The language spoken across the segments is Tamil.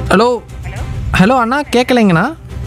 ஹலோ ஹலோ அண்ணா கேட்கலைங்கண்ணா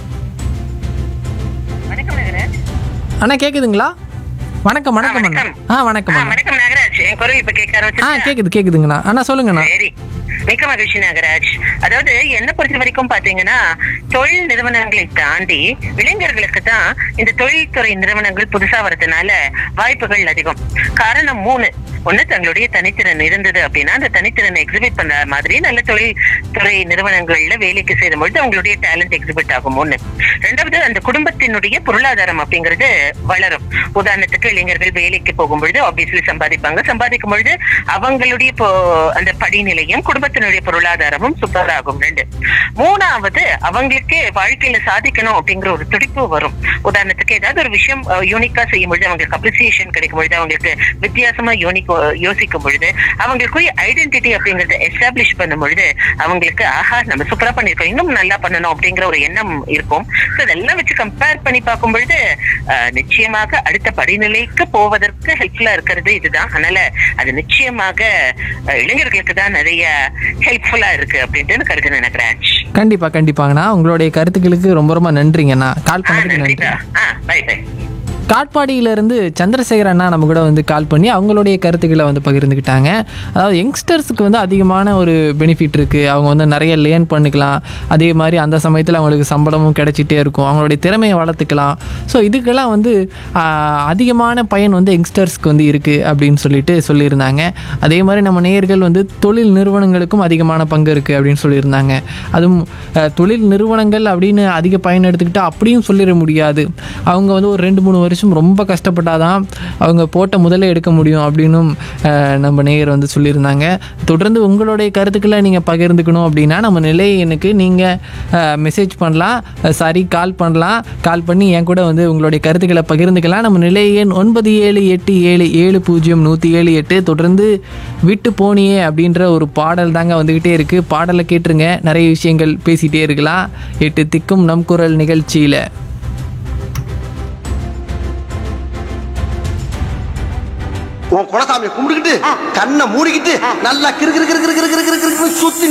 வணக்கம் நாகராஜ் அண்ணா கேட்குதுங்களா வணக்கம் வணக்கம் அண்ணா வணக்கம். ஆ வணக்கம் ஆ, அண்ணா வணக்கம் நாகராஜ் என் குரல் இப்ப கேட்க ஆ ஆரம்பிச்சிருச்சா? கேட்குது கேட்குதுங்கண்ணா அண்ணா சொல்லுங்கண்ணா சரி மிக்க மகிழ்ச்சி நாகராஜ் அதாவது என்ன பொறுத்த வரைக்கும் பாத்தீங்கன்னா தொழில் நிறுவனங்களை தாண்டி இளைஞர்களுக்கு தான் இந்த தொழில்துறை நிறுவனங்கள் புதுசா வரதுனால வாய்ப்புகள் அதிகம் காரணம் மூணு ஒண்ணு தங்களுடைய தனித்திறன் இருந்தது அப்படின்னா அந்த தனித்திறனை எக்ஸிபிட் பண்ண மாதிரி நல்ல தொழில் துறை நிறுவனங்கள்ல வேலைக்கு சேரும் பொழுது அவங்களுடைய டேலண்ட் எக்ஸிபிட் ஆகும் ஒண்ணு ரெண்டாவது அந்த குடும்பத்தினுடைய பொருளாதாரம் அப்படிங்கிறது வளரும் உதாரணத்துக்கு இளைஞர்கள் வேலைக்கு போகும் பொழுது ஆப்வியஸ்லி சம்பாதிப்பாங்க சம்பாதிக்கும் பொழுது அவங்களுடைய இப்போ அந்த படிநிலையும் குடும்பத்தினுடைய பொருளாதாரமும் சூப்பர் ஆகும் ரெண்டு மூணாவது அவங்களுக்கு வாழ்க்கையில சாதிக்கணும் அப்படிங்கிற ஒரு துடிப்பு வரும் உதாரணத்துக்கு ஏதாவது ஒரு விஷயம் யூனிக்கா செய்யும் பொழுது அவங்களுக்கு அப்ரிசியேஷன் கிடைக்கும் பொழுது அவங்களுக்கு வித்தியாசமா யூனிக் யோசிக்கும் பொழுது அவங்களுக்குரிய ஐடென்டிட்டி அப்படிங்கறத எஸ்டாப்ளிஷ் பண்ணும் பொழுது அவங்களுக்கு ஆஹா நம்ம சூப்பரா பண்ணிருக்கோம் இன்னும் நல்லா பண்ணணும் அப்படிங்கிற ஒரு எண்ணம் இருக்கும் So இதெல்லாம் வச்சு கம்பேர் பண்ணி பார்க்கும் பொழுது அஹ், நிச்சயமாக அடுத்த படிநிலைக்கு போவதற்கு ஹெல்ப்ஃபுல்லா இருக்கிறது இதுதான் அதனால அது நிச்சயமாக அஹ், இளைஞர்களுக்கு தான் நிறைய ஹெல்ப்ஃபுல்லா இருக்கு அப்படின்ட்டு கருத்து நினைக்கிறேன் கண்டிப்பாக கண்டிப்பாங்கண்ணா உங்களுடைய கருத்துக்களுக்கு ரொம்ப ரொம்ப நன்றிங்கண்ணா கால் பண்ணதுக்கு நன்றி நன்றிப்பா ஆ பை பை காட்பாடியிலேருந்து சந்திரசேகர் அண்ணா நம்ம கூட வந்து கால் பண்ணி அவங்களுடைய கருத்துக்களை வந்து பகிர்ந்துக்கிட்டாங்க அதாவது யங்ஸ்டர்ஸுக்கு வந்து அதிகமான ஒரு பெனிஃபிட் இருக்குது அவங்க வந்து நிறைய லேர்ன் பண்ணிக்கலாம் அதே மாதிரி அந்த சமயத்தில் அவங்களுக்கு சம்பளமும் கிடைச்சிட்டே இருக்கும் அவங்களுடைய திறமையை வளர்த்துக்கலாம் ஸோ இதுக்கெல்லாம் வந்து ஆஹ், அதிகமான பயன் வந்து யங்ஸ்டர்ஸ்க்கு வந்து இருக்குது அப்படின்னு சொல்லிட்டு சொல்லியிருந்தாங்க அதே மாதிரி நம்ம நேயர்கள் வந்து தொழில் நிறுவனங்களுக்கும் அதிகமான பங்கு இருக்குது அப்படின்னு சொல்லியிருந்தாங்க அதுவும் அஹ், தொழில் நிறுவனங்கள் அப்படின்னு அதிக பயன் எடுத்துக்கிட்டு அப்படியும் சொல்லிட முடியாது அவங்க வந்து ஒரு ரெண்டு மூணு வருஷம் ரொம்ப கஷ்டப்பட்டாதான் அவங்க போட்ட முதல்ல எடுக்க முடியும் அப்படின்னும் அஹ், நம்ம நேயர் வந்து சொல்லியிருந்தாங்க தொடர்ந்து உங்களுடைய கருத்துக்களை நீங்கள் பகிர்ந்துக்கணும் அப்படின்னா நம்ம நிலை எண்ணுக்கு நீங்கள் மெசேஜ் பண்ணலாம் சாரி கால் பண்ணலாம் கால் பண்ணி என் கூட வந்து உங்களுடைய கருத்துக்களை பகிர்ந்துக்கலாம் நம்ம நிலை எண் ஒன்பது ஏழு எட்டு ஏழு ஏழு பூஜ்ஜியம் நூற்றி ஏழு எட்டு தொடர்ந்து விட்டு போனியே அப்படின்ற ஒரு பாடல் தாங்க வந்துக்கிட்டே இருக்குது பாடலை கேட்டுருங்க நிறைய விஷயங்கள் பேசிகிட்டே இருக்கலாம் எட்டு திக்கும் நம் குரல் நிகழ்ச்சியில் உன் குலசாமியை கும்பிட்டுக்கிட்டு கண்ணை மூடிக்கிட்டு நல்லா கிறு கிறு கிறு கிறு கிறு கிறு கிறு கிறு சுத்தி